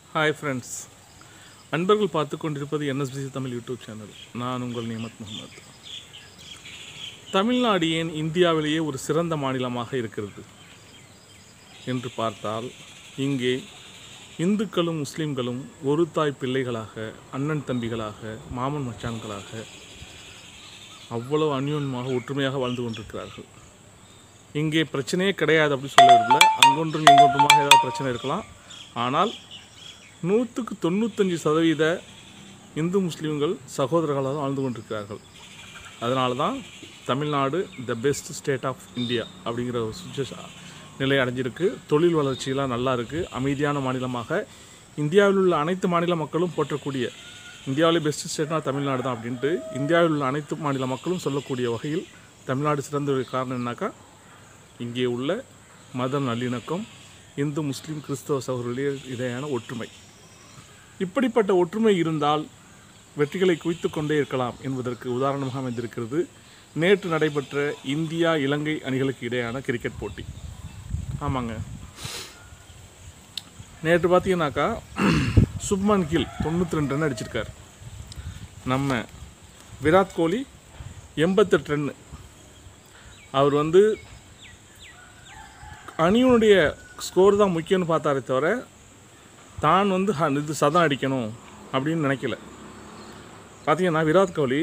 hi friends அன்பர்கள் பார்த்து கொண்டிருப்பது என்எஸ்பிசி தமிழ் யூடியூப் சேனல் நான் உங்கள் நியமத் முகமது தமிழ்நாடு ஏன் இந்தியாவிலேயே ஒரு சிறந்த மாநிலமாக இருக்கிறது என்று பார்த்தால் இங்கே இந்துக்களும் முஸ்லீம்களும் ஒரு தாய் பிள்ளைகளாக அண்ணன் தம்பிகளாக மாமன் மச்சான்களாக அவ்வளவு அந்யோன்யமாக ஒற்றுமையாக வாழ்ந்து கொண்டிருக்கிறார்கள் இங்கே பிரச்சனையே கிடையாது அப்படி சொல்ல விரும்பல அங்கொன்றும் இங்கொன்றுமாக ஏதாவது பிரச்சனை இருக்கலாம் ஆனால் நூற்றுக்கு தொண்ணூத்தஞ்சு சதவீத இந்து முஸ்லீம்கள் சகோதரர்களாக தான் வாழ்ந்து கொண்டிருக்கிறார்கள் அதனால தான் Tamil Nadu the best state of India அப்படிங்கிற ஒரு சுச்சுவேஷன் நிலை அடைஞ்சிருக்கு தொழில் வளர்ச்சியெல்லாம் நல்லா இருக்குது அமைதியான மாநிலமாக இந்தியாவில் உள்ள அனைத்து மாநில மக்களும் போற்றக்கூடிய இந்தியாவிலே பெஸ்ட் ஸ்டேட்னா தமிழ்நாடு தான் அப்படின்ட்டு இந்தியாவில் உள்ள அனைத்து மாநில மக்களும் சொல்லக்கூடிய வகையில் தமிழ்நாடு சிறந்த ஒரு காரணம் என்னன்னாக்கா இங்கே உள்ள மத நல்லிணக்கம் இந்து முஸ்லீம் கிறிஸ்தவ சகோதரர்களுடைய இடையான ஒற்றுமை இப்படிப்பட்ட ஒற்றுமை இருந்தால் வெற்றிகளை குவித்து கொண்டே இருக்கலாம் என்பதற்கு உதாரணமாக அமைந்திருக்கிறது நேற்று நடைபெற்ற இந்தியா இலங்கை அணிகளுக்கு இடையான கிரிக்கெட் போட்டி ஆமாங்க நேற்று பார்த்தீங்கன்னாக்கா சுப்மன் கில் தொண்ணூற்றி ரெண்டு ரன் அடிச்சிருக்கார் நம்ம விராட் கோலி எண்பத்தெட்டு ரன்னு அவர் வந்து அணியினுடைய ஸ்கோர் தான் முக்கியம்னு பார்த்தாரே தவிர தான் வந்து ஹ- இது சதம் அடிக்கணும் அப்படின்னு நினைக்கல பார்த்தீங்கன்னா விராட் கோலி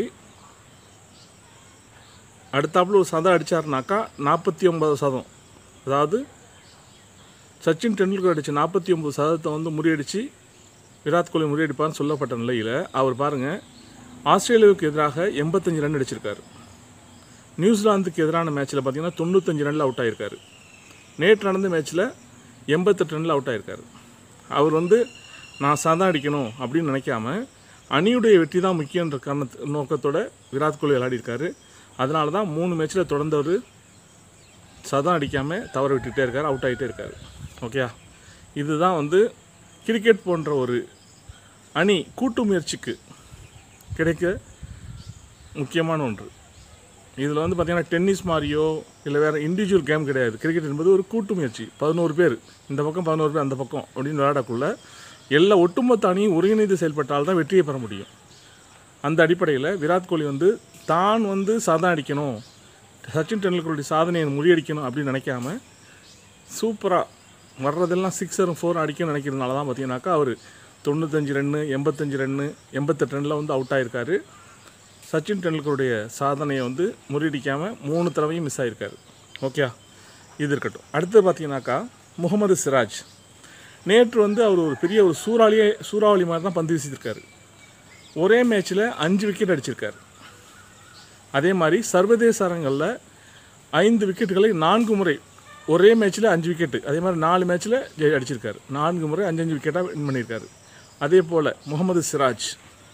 அடுத்தாப்புல ஒரு சதம் அடித்தாருனாக்கா நாற்பத்தி ஒன்பது சதம் அதாவது சச்சின் டெண்டுல்கர் அடித்த நாற்பத்தி ஒம்பது சதத்தை வந்து முறியடித்து விராட் கோலி முறியடிப்பார்னு சொல்லப்பட்ட நிலையில் அவர் பாருங்கள் ஆஸ்திரேலியாவுக்கு எதிராக எண்பத்தஞ்சு ரன் அடிச்சிருக்காரு நியூசிலாந்துக்கு எதிரான மேட்ச்சில் பார்த்தீங்கன்னா தொண்ணூத்தஞ்சு ரனில் அவுட் ஆயிருக்காரு நேற்று நடந்த மேட்ச்சில் எண்பத்தெட்டு ரனில் அவுட் ஆயிருக்காரு அவர் வந்து நான் சதம் அடிக்கணும் அப்படின்னு நினைக்காம அணியுடைய வெற்றி தான் முக்கியன்ற காரணத்து நோக்கத்தோட விராட் கோலி விளையாடிருக்காரு அதனால தான் மூணு மேட்ச்சில் தொடர்ந்து அவர் சதம் அடிக்காமல் தவற விட்டுட்டே இருக்கார் அவுட் ஆகிட்டே இருக்கார் ஓகேயா இதுதான் வந்து கிரிக்கெட் போன்ற ஒரு அணி கூட்டு முயற்சிக்கு கிடைக்க முக்கியமான ஒன்று இதில் வந்து பார்த்திங்கன்னா டென்னிஸ் மாதிரியோ இல்லை வேறு இண்டிவிஜுவல் கேம் கிடையாது கிரிக்கெட் என்பது ஒரு கூட்டு முயற்சி பதினோரு பேர் இந்த பக்கம் பதினோரு பேர் அந்த பக்கம் அப்படின்னு விளையாடக்குள்ள எல்லா ஒட்டுமொத்த அணியும் ஒருங்கிணைந்து செயல்பட்டால் தான் வெற்றியை பெற முடியும் அந்த அடிப்படையில் விராட் கோலி வந்து தான் வந்து சாதனை அடிக்கணும் சச்சின் டெண்டுல்கருடைய சாதனையை முறியடிக்கணும் அப்படின்னு நினைக்காம சூப்பராக வர்றதெல்லாம் சிக்ஸரும் ஃபோரும் அடிக்கணும்னு நினைக்கிறதுனால தான் பார்த்தீங்கன்னாக்கா அவர் தொண்ணூத்தஞ்சு ரன்னு எண்பத்தஞ்சு ரன்னு எண்பத்தெட்டு ரன்னில் வந்து அவுட் ஆயிருக்காரு சச்சின் டெண்டுல்கருடைய சாதனையை வந்து முறியடிக்காமல் மூணு தடவையும் மிஸ் ஆயிருக்காரு ஓகே இது இருக்கட்டும் அடுத்து பார்த்தீங்கன்னாக்கா முகமது சிராஜ் நேற்று வந்து அவர் ஒரு பெரிய ஒரு சூறாவளியே சூறாவளி மாதிரி தான் பந்து வீசியிருக்காரு ஒரே மேட்ச்சில் அஞ்சு விக்கெட் அடிச்சிருக்காரு அதே மாதிரி சர்வதேச அரங்களில் ஐந்து விக்கெட்டுகளை நான்கு முறை ஒரே மேட்ச்சில் அஞ்சு விக்கெட்டு அதே மாதிரி நாலு மேட்ச்சில் ஜெய் அடிச்சிருக்காரு நான்கு முறை அஞ்சு அஞ்சு விக்கெட்டாக வின் பண்ணியிருக்காரு அதே போல் முகமது சிராஜ்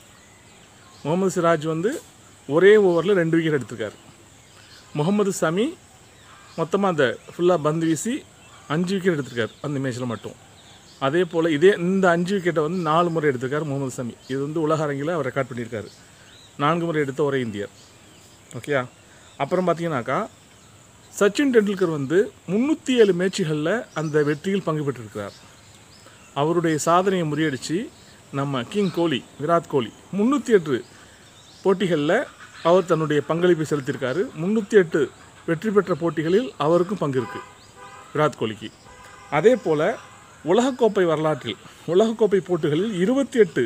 முகமது சிராஜ் வந்து ஒரே ஓவரில் ரெண்டு விக்கெட் எடுத்திருக்காரு முகமது சமி மொத்தமாக அந்த ஃபுல்லாக பந்து வீசி அஞ்சு விக்கெட் எடுத்திருக்காரு அந்த மேட்ச்சில் மட்டும் அதே போல் இதே இந்த அஞ்சு விக்கெட்டை வந்து நாலு முறை எடுத்திருக்காரு முகமது சமி இது வந்து உலக அரங்கில் அவர் ரெக்கார்ட் பண்ணியிருக்காரு நான்கு முறை எடுத்த ஒரே இந்தியர் ஓகேயா அப்புறம் பார்த்தீங்கன்னாக்கா சச்சின் டெண்டுல்கர் வந்து முந்நூற்றி ஏழு மேட்சுகளில் அந்த வெற்றியில் பங்கு பெற்றிருக்கிறார் அவருடைய சாதனையை முறியடித்து நம்ம கிங் கோலி விராட் கோலி முந்நூற்றி எட்டு போட்டிகளில் அவர் தன்னுடைய பங்களிப்பை செலுத்தியிருக்காரு முந்நூற்றி எட்டு வெற்றி பெற்ற போட்டிகளில் அவருக்கும் பங்கு இருக்குது விராட் கோலிக்கு அதே போல் உலகக்கோப்பை வரலாற்றில் உலகக்கோப்பை போட்டிகளில் இருபத்தி எட்டு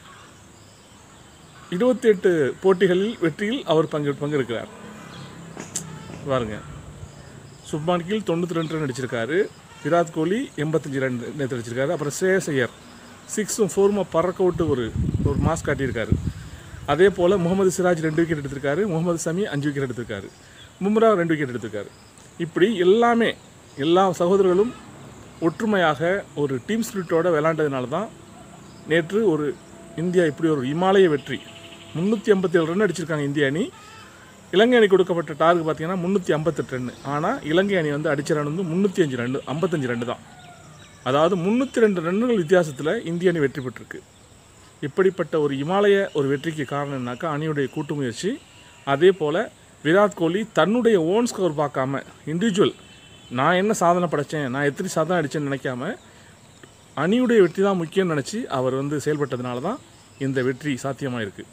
இருபத்தி எட்டு போட்டிகளில் வெற்றியில் அவர் பங்கு பங்கெடுக்கிறார் பாருங்க சுப்மான் கில் தொண்ணூற்றி ரெண்டு ரன் அடிச்சிருக்காரு விராட் கோலி எண்பத்தஞ்சு ரன் நேற்று அடிச்சிருக்காரு அப்புறம் ஸ்ரேயஸ் ஐயர் சிக்ஸும் ஃபோருமா பறக்க விட்டு ஒரு ஒரு மாஸ் காட்டியிருக்காரு அதே போல் முகமது சிராஜ் ரெண்டு விக்கெட் எடுத்திருக்காரு முகமது சமி அஞ்சு விக்கெட் எடுத்திருக்காரு பும்ரா ரெண்டு விக்கெட் எடுத்திருக்காரு இப்படி எல்லாமே எல்லா சகோதரர்களும் ஒற்றுமையாக ஒரு டீம் ஸ்பிரிட்டோட விளையாண்டதுனால தான் நேற்று ஒரு இந்தியா இப்படி ஒரு இமாலய வெற்றி முந்நூற்றி ஐம்பத்தி ஏழு ரன் அடிச்சிருக்காங்க இந்திய அணி இலங்கை அணி கொடுக்கப்பட்ட டார்க் பார்த்தீங்கன்னா முந்நூற்றி ஐம்பத்தெட்டு ரன் ஆனால் இலங்கை அணி வந்து அடிச்ச ரன் வந்து முந்நூற்றி அஞ்சு ரன் ஐம்பத்தஞ்சு ரன் தான் அதாவது முந்நூற்றி ரெண்டு ரன்னுகள் வித்தியாசத்தில் இந்திய அணி வெற்றி பெற்றிருக்கு இப்படிப்பட்ட ஒரு இமாலய ஒரு வெற்றிக்கு காரணம் என்னன்னாக்கா அணியுடைய கூட்டு முயற்சி அதே போல் விராட் கோலி தன்னுடைய ஓன் ஸ்கோர் பார்க்காம இண்டிவிஜுவல் நான் என்ன சாதனை படைச்சேன் நான் எத்தனை சாதனை அடித்தேன்னு நினைக்காம அணியுடைய வெற்றி தான் முக்கியம்னு நினச்சி அவர் வந்து செயல்பட்டதுனால தான் இந்த வெற்றி சாத்தியமாக இருக்குது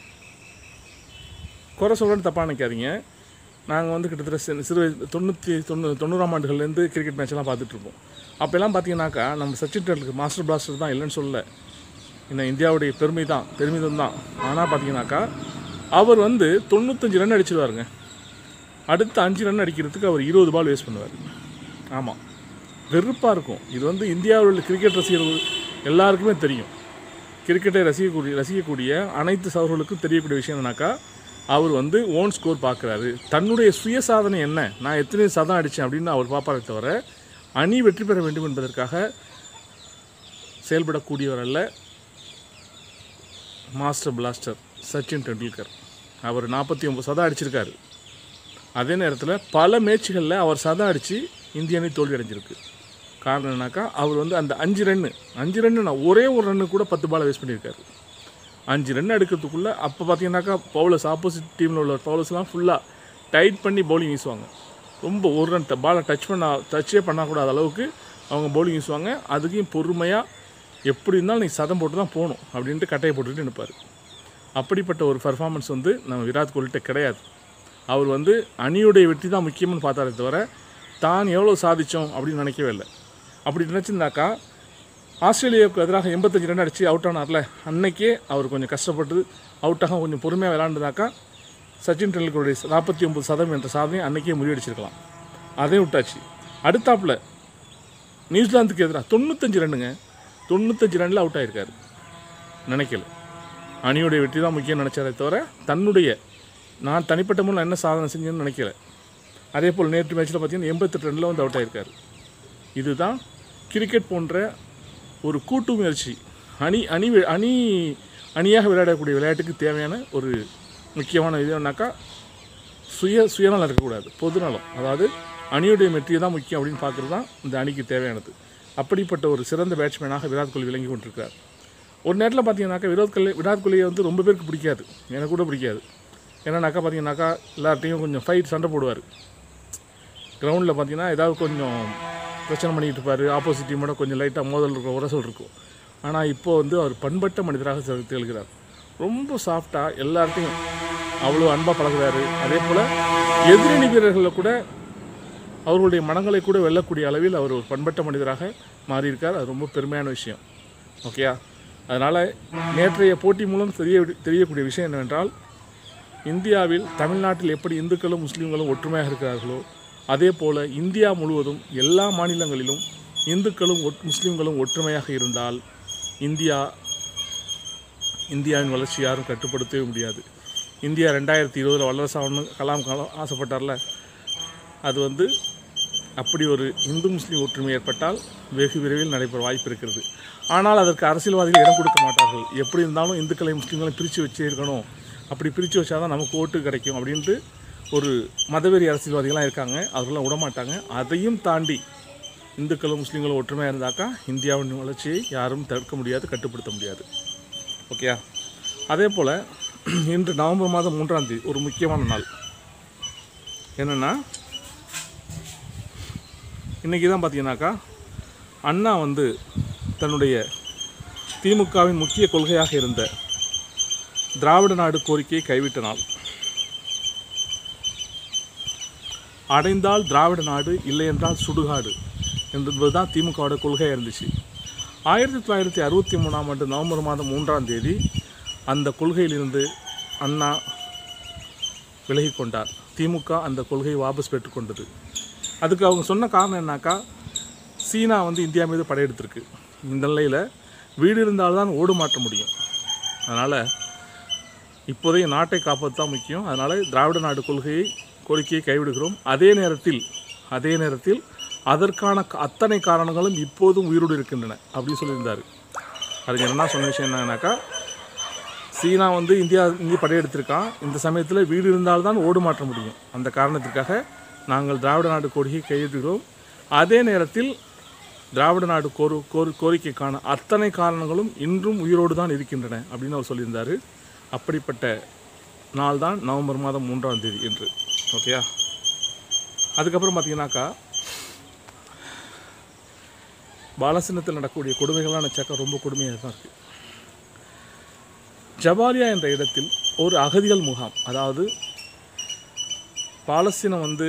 குறை சொல்கிறேன்னு தப்பாக நினைக்காதீங்க நாங்கள் வந்து கிட்டத்தட்ட சிறு சிறு வயசு தொண்ணூற்றி தொண்ணூ தொண்ணூறாம் ஆண்டுகள்லேருந்து கிரிக்கெட் மேட்ச்லாம் பார்த்துட்ருப்போம் அப்போல்லாம் பார்த்தீங்கன்னாக்கா நம்ம சச்சின் டெண்டுல்கர் மாஸ்டர் பிளாஸ்டர் தான் இல்லைன்னு சொல்லல இன்னும் இந்தியாவுடைய பெருமை தான் பெருமிதம் தான் ஆனால் பார்த்தீங்கன்னாக்கா அவர் வந்து தொண்ணூத்தஞ்சு ரன் அடிச்சிருவாருங்க அடுத்த அஞ்சு ரன் அடிக்கிறதுக்கு அவர் இருபது பால் வேஸ்ட் பண்ணுவார் ஆமாம் வெறுப்பாக இருக்கும் இது வந்து இந்தியாவில் உள்ள கிரிக்கெட் ரசிகர்கள் எல்லாருக்குமே தெரியும் கிரிக்கெட்டை ரசிக்கக்கூடிய ரசிக்கக்கூடிய அனைத்து சவர்களுக்கும் தெரியக்கூடிய விஷயம் என்னன்னாக்கா அவர் வந்து ஓன் ஸ்கோர் பார்க்குறாரு தன்னுடைய சுயசாதனை என்ன நான் எத்தனை சதம் அடித்தேன் அப்படின்னு அவர் பார்ப்பாரே தவிர அணி வெற்றி பெற வேண்டும் என்பதற்காக செயல்படக்கூடியவர் அல்ல மாஸ்டர் பிளாஸ்டர் சச்சின் டெண்டுல்கர் அவர் நாற்பத்தி ஒம்பது சதம் அடிச்சிருக்காரு அதே நேரத்தில் பல மேட்ச்களில் அவர் சதம் அடித்து இந்திய அணி தோல்வி அடைஞ்சிருக்கு காரணம் என்னன்னாக்கா அவர் வந்து அந்த அஞ்சு ரன்னு அஞ்சு ரன்னு நான் ஒரே ஒரு ரன்னு கூட பத்து பாலை வேஸ்ட் பண்ணியிருக்காரு அஞ்சு ரன் எடுக்கிறதுக்குள்ளே அப்போ பார்த்தீங்கன்னாக்கா பவுலர்ஸ் ஆப்போசிட் டீமில் உள்ள பவுலர்ஸ்லாம் ஃபுல்லாக டைட் பண்ணி பவுலிங் வீசுவாங்க ரொம்ப ஒரு ரன் பாலை டச் பண்ண டச்சே பண்ணக்கூடாத அளவுக்கு அவங்க பவுலிங் வீசுவாங்க அதுக்கும் பொறுமையாக எப்படி இருந்தாலும் நீ சதம் போட்டு தான் போகணும் அப்படின்ட்டு கட்டையை போட்டுட்டு நிற்பார் அப்படிப்பட்ட ஒரு பர்ஃபார்மன்ஸ் வந்து நம்ம விராட் கோலிகிட்ட கிடையாது அவர் வந்து அணியுடைய வெற்றி தான் முக்கியம்னு பார்த்தாரே தவிர தான் எவ்வளோ சாதித்தோம் அப்படின்னு நினைக்கவே இல்லை அப்படி நினச்சிருந்தாக்கா ஆஸ்திரேலியாவுக்கு எதிராக எண்பத்தஞ்சு ரன் அடித்து அவுட் ஆனார்ல அன்னைக்கே அவர் கொஞ்சம் கஷ்டப்பட்டு அவுட்டாக கொஞ்சம் பொறுமையாக விளாண்டுனாக்கா சச்சின் டெண்டுல்கருடைய நாற்பத்தி ஒம்பது சதம் என்ற சாதனையை அன்னைக்கே முறியடிச்சிருக்கலாம் அதையும் விட்டாச்சு அடுத்தாப்புல நியூசிலாந்துக்கு எதிராக தொண்ணூத்தஞ்சு ரன்னுங்க தொண்ணூத்தஞ்சு ரன்னில் அவுட் ஆயிருக்காரு நினைக்கல அணியுடைய வெற்றி தான் முக்கியம் நினச்சாரே தவிர தன்னுடைய நான் தனிப்பட்ட முறையில் என்ன சாதனை செஞ்சேன்னு நினைக்கல அதே போல் நேற்று மேட்ச்சில் பார்த்தீங்கன்னா எண்பத்தெட்டு ரனில் வந்து அவுட் ஆயிருக்காரு இதுதான் கிரிக்கெட் போன்ற ஒரு கூட்டு முயற்சி அணி அணி வி- அணி அணியாக விளையாடக்கூடிய விளையாட்டுக்கு தேவையான ஒரு முக்கியமான இது என்னன்னாக்கா சுய சுயநலம் இருக்கக்கூடாது பொதுநலம் அதாவது அணியுடைய வெற்றி தான் முக்கியம் அப்படின்னு பார்க்குறது தான் இந்த அணிக்கு தேவையானது அப்படிப்பட்ட ஒரு சிறந்த பேட்ஸ்மேனாக விராட் கோலி விளங்கி கொண்டிருக்கிறார் ஒரு நேரத்தில் பார்த்தீங்கன்னாக்கா விராட் கோலி விராட் கோலியை வந்து ரொம்ப பேருக்கு பிடிக்காது எனக்கு கூட பிடிக்காது என்னன்னாக்கா பார்த்தீங்கன்னாக்கா எல்லார்ட்டையும் கொஞ்சம் ஃபைட் சண்டை போடுவார் கிரவுண்டில் பார்த்தீங்கன்னா ஏதாவது கொஞ்சம் பிரச்சனை பண்ணிக்கிட்டு இருப்பார் ஆப்போசிட் டீமோட கொஞ்சம் லைட்டாக மோதல் இருக்கும் உரசல் இருக்கும் ஆனால் இப்போ வந்து அவர் பண்பட்ட மனிதராக திக- திகழ்கிறார் ரொம்ப சாஃப்டாக எல்லார்ட்டையும் அவ்வளோ அன்பாக பழகுறாரு அதே போல் எதிரணி வீரர்களில் கூட அவர்களுடைய மனங்களை கூட வெல்லக்கூடிய அளவில் அவர் ஒரு பண்பட்ட மனிதராக மாறியிருக்கார் அது ரொம்ப பெருமையான விஷயம் ஓகேயா அதனால் நேற்றைய போட்டி மூலம் தெரிய தெரியக்கூடிய விஷயம் என்னவென்றால் இந்தியாவில் தமிழ்நாட்டில் எப்படி இந்துக்களும் முஸ்லீம்களும் ஒற்றுமையாக இருக்கிறார்களோ அதே போல் இந்தியா முழுவதும் எல்லா மாநிலங்களிலும் இந்துக்களும் ஒட் முஸ்லீம்களும் ஒற்றுமையாக இருந்தால் இந்தியா இந்தியாவின் வளர்ச்சி யாரும் கட்டுப்படுத்தவே முடியாது இந்தியா ரெண்டாயிரத்தி இருபதில் வல்லரசாகணும்னு கலாம் கலாம் ஆசைப்பட்டார்ல அது வந்து அப்படி ஒரு இந்து முஸ்லீம் ஒற்றுமை ஏற்பட்டால் வெகு விரைவில் நடைபெற வாய்ப்பு இருக்கிறது ஆனால் அதற்கு அரசியல்வாதிகள் இடம் கொடுக்க மாட்டார்கள் எப்படி இருந்தாலும் இந்துக்களை முஸ்லீம்களை பிரித்து வச்சே இருக்கணும் அப்படி பிரித்து வச்சாதான் நமக்கு ஓட்டு கிடைக்கும் அப்படின்ட்டு ஒரு மதவெறி அரசியல்வாதிகள்லாம் இருக்காங்க அவர்களாம் விடமாட்டாங்க அதையும் தாண்டி இந்துக்களும் முஸ்லீம்களும் ஒற்றுமையாக இருந்தாக்கா இந்தியாவின் வளர்ச்சியை யாரும் தடுக்க முடியாது கட்டுப்படுத்த முடியாது ஓகேயா அதே போல் இன்று நவம்பர் மாதம் மூன்றாம் தேதி ஒரு முக்கியமான நாள் என்னென்னா இன்றைக்கி தான் பார்த்தீங்கன்னாக்கா அண்ணா வந்து தன்னுடைய திமுகவின் முக்கிய கொள்கையாக இருந்த திராவிட நாடு கோரிக்கையை கைவிட்ட நாள் அடைந்தால் திராவிட நாடு இல்லை என்றால் சுடுகாடு என்பது தான் திமுகவோட கொள்கையாக இருந்துச்சு ஆயிரத்தி தொள்ளாயிரத்தி அறுபத்தி மூணாம் ஆண்டு நவம்பர் மாதம் மூன்றாம் தேதி அந்த கொள்கையிலிருந்து அண்ணா விலகி கொண்டார் திமுக அந்த கொள்கையை வாபஸ் பெற்றுக்கொண்டது அதுக்கு அவங்க சொன்ன காரணம் என்னன்னாக்கா சீனா வந்து இந்தியா மீது படையெடுத்திருக்கு இந்த நிலையில் வீடு இருந்தால்தான் ஓடு மாற்ற முடியும் அதனால் இப்போதைய நாட்டை காப்பது தான் முக்கியம் அதனால் திராவிட நாடு கொள்கையை கோரிக்கையை கைவிடுகிறோம் அதே நேரத்தில் அதே நேரத்தில் அதற்கான க- அத்தனை காரணங்களும் இப்போதும் உயிரோடு இருக்கின்றன அப்படின்னு சொல்லியிருந்தார் அதுக்கு என்ன சொன்ன விஷயம் என்னன்னாக்கா சீனா வந்து இந்தியா இந்திய படையெடுத்திருக்கான் இந்த சமயத்தில் வீடு இருந்தால்தான் ஓடு மாற்ற முடியும் அந்த காரணத்திற்காக நாங்கள் திராவிட நாடு கோரிக்கை கையெழுத்துகிறோம் அதே நேரத்தில் திராவிட நாடு கோரு கோரு கோரிக்கைக்கான அத்தனை காரணங்களும் இன்றும் உயிரோடு தான் இருக்கின்றன அப்படின்னு அவர் சொல்லியிருந்தார் அப்படிப்பட்ட நாள் தான் நவம்பர் மாதம் மூன்றாம் தேதி என்று ஓகேயா அதுக்கப்புறம் பார்த்தீங்கன்னாக்கா பாலஸ்தீனத்தில் நடக்கக்கூடிய கொடுமைகள்லாம் நினச்சாக்கா ரொம்ப கொடுமையாக தான் இருக்குது ஜபாலியா என்ற இடத்தில் ஒரு அகதிகள் முகாம் அதாவது பாலஸ்தீனம் வந்து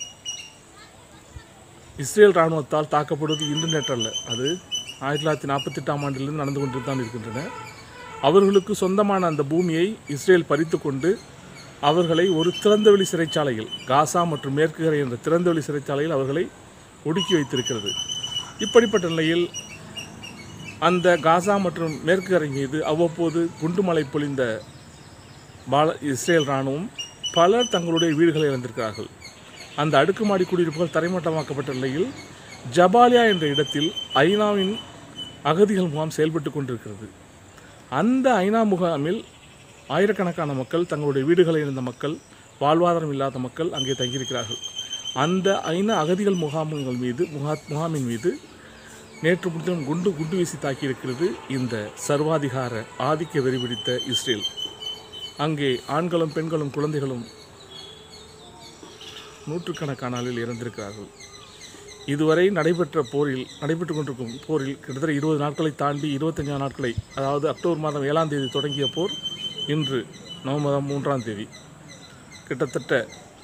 இஸ்ரேல் இராணுவத்தால் தாக்கப்படுவது இன்று நேற்றல்ல அது ஆயிரத்தி தொள்ளாயிரத்தி நாற்பத்தெட்டாம் ஆண்டிலிருந்து நடந்து கொண்டு தான் இருக்கின்றன அவர்களுக்கு சொந்தமான அந்த பூமியை இஸ்ரேல் பறித்து கொண்டு அவர்களை ஒரு திறந்தவெளி சிறைச்சாலையில் காசா மற்றும் மேற்கு கரை என்ற திறந்தவெளி சிறைச்சாலையில் அவர்களை ஒடுக்கி வைத்திருக்கிறது இப்படிப்பட்ட நிலையில் அந்த காசா மற்றும் மேற்கு கரை மீது அவ்வப்போது குண்டுமலை பொழிந்த பால இஸ்ரேல் இராணுவம் பலர் தங்களுடைய வீடுகளை இழந்திருக்கிறார்கள் அந்த அடுக்குமாடி குடியிருப்புகள் தரைமட்டமாக்கப்பட்ட நிலையில் ஜபாலியா என்ற இடத்தில் ஐநாவின் அகதிகள் முகாம் செயல்பட்டு கொண்டிருக்கிறது அந்த ஐநா முகாமில் ஆயிரக்கணக்கான மக்கள் தங்களுடைய வீடுகளை இழந்த மக்கள் வாழ்வாதாரம் இல்லாத மக்கள் அங்கே தங்கியிருக்கிறார்கள் அந்த ஐநா அகதிகள் முகாம்கள் மீது முகா முகாமின் மீது நேற்று முன்தினம் குண்டு குண்டு வீசி தாக்கியிருக்கிறது இந்த சர்வாதிகார ஆதிக்க வெறி பிடித்த இஸ்ரேல் அங்கே ஆண்களும் பெண்களும் குழந்தைகளும் நூற்றுக்கணக்கான ஆளில் இறந்திருக்கிறார்கள் இதுவரை நடைபெற்ற போரில் நடைபெற்று கொண்டிருக்கும் போரில் கிட்டத்தட்ட இருபது நாட்களை தாண்டி இருபத்தஞ்சாம் நாட்களை அதாவது அக்டோபர் மாதம் ஏழாம் தேதி தொடங்கிய போர் இன்று நவம்பர் மாதம் மூன்றாம் தேதி கிட்டத்தட்ட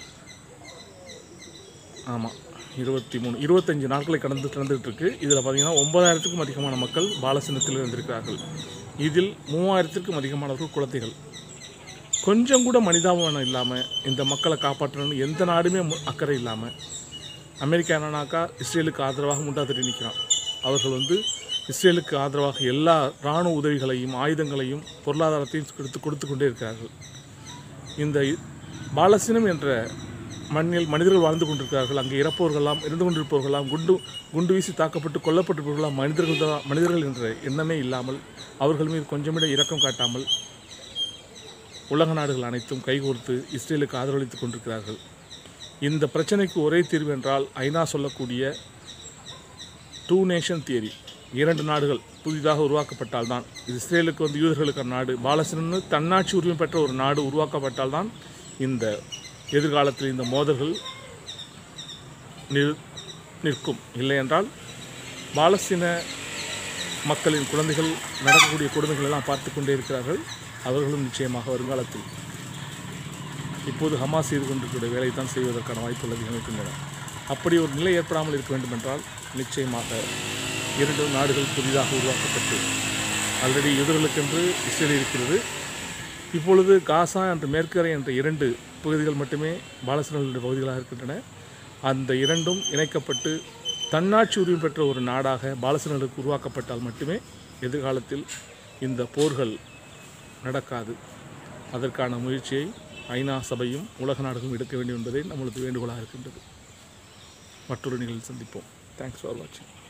ஆமாம் இருபத்தி மூணு இருபத்தஞ்சு நாட்களை கடந்து கடந்துகிட்டு இருக்கு இதில் பார்த்தீங்கன்னா ஒன்பதாயிரத்துக்கும் அதிகமான மக்கள் பாலசீனத்தில் இருந்திருக்கிறார்கள் இதில் மூவாயிரத்திற்கும் அதிகமானவர்கள் குழந்தைகள் கொஞ்சம் கூட மனிதாபமானம் இல்லாமல் இந்த மக்களை காப்பாற்றணும்னு எந்த நாடுமே மு- அக்கறை இல்லாமல் அமெரிக்கா என்னன்னாக்கா இஸ்ரேலுக்கு ஆதரவாக முண்டாதிரி நிற்கிறான் அவர்கள் வந்து இஸ்ரேலுக்கு ஆதரவாக எல்லா இராணுவ உதவிகளையும் ஆயுதங்களையும் பொருளாதாரத்தையும் கொடுத்து கொடுத்து கொண்டே இருக்கிறார்கள் இந்த இ- பாலஸ்தீனம் என்ற மண்ணில் மனிதர்கள் வாழ்ந்து கொண்டிருக்கிறார்கள் அங்கே இறப்பவர்களெல்லாம் இருந்து கொண்டிருப்பவர்களெல்லாம் குண்டு குண்டு வீசி தாக்கப்பட்டு கொல்லப்பட்டிருப்பவர்களாம் மனிதர்கள் தான் மனிதர்கள் என்ற எண்ணமே இல்லாமல் அவர்கள் மீது கொஞ்சமிட இரக்கம் காட்டாமல் உலக நாடுகள் அனைத்தும் கைகோர்த்து இஸ்ரேலுக்கு ஆதரவளித்துக் கொண்டிருக்கிறார்கள் இந்த பிரச்சனைக்கு ஒரே தீர்வு என்றால் ஐநா சொல்லக்கூடிய டூ நேஷன் தியரி இரண்டு நாடுகள் புதிதாக உருவாக்கப்பட்டால்தான் இஸ்ரேலுக்கு வந்து யூதர்களுக்கான நாடு பாலஸ்தீனம்னு தன்னாட்சி உரிமை பெற்ற ஒரு நாடு உருவாக்கப்பட்டால்தான் இந்த எதிர்காலத்தில் இந்த மோதல்கள் நிற் நிற்கும் இல்லை என்றால் பாலஸ்தீன மக்களின் குழந்தைகள் நடக்கக்கூடிய கொடுமைகள் எல்லாம் பார்த்து கொண்டே இருக்கிறார்கள் அவர்களும் நிச்சயமாக வருங்காலத்தில் இப்போது ஹமாஸ் செய்து கொண்டிருக்கிற வேலை தான் செய்வதற்கான வாய்ப்புகள் அதிகம் இருக்கின்றன அப்படி ஒரு நிலை ஏற்படாமல் இருக்க வேண்டும் என்றால் நிச்சயமாக இரண்டு நாடுகள் புதிதாக உருவாக்கப்பட்டு ஆல்ரெடி யூதர்களுக்கென்று இஸ்ரேல் இருக்கிறது இப்பொழுது காசா என்ற மேற்கரை என்ற இரண்டு பகுதிகள் மட்டுமே பாலஸ்தீனர்களுடைய பகுதிகளாக இருக்கின்றன அந்த இரண்டும் இணைக்கப்பட்டு தன்னாட்சி உரிமை பெற்ற ஒரு நாடாக பாலஸ்தீனர்களுக்கு உருவாக்கப்பட்டால் மட்டுமே எதிர்காலத்தில் இந்த போர்கள் நடக்காது அதற்கான முயற்சியை ஐநா சபையும் உலக நாடுகளும் எடுக்க வேண்டும் என்பதே நம்மளது வேண்டுகோளாக இருக்கின்றது மற்றொரு நிகழ்ச்சியில் சந்திப்போம் தேங்க்ஸ் ஃபார் வாட்சிங்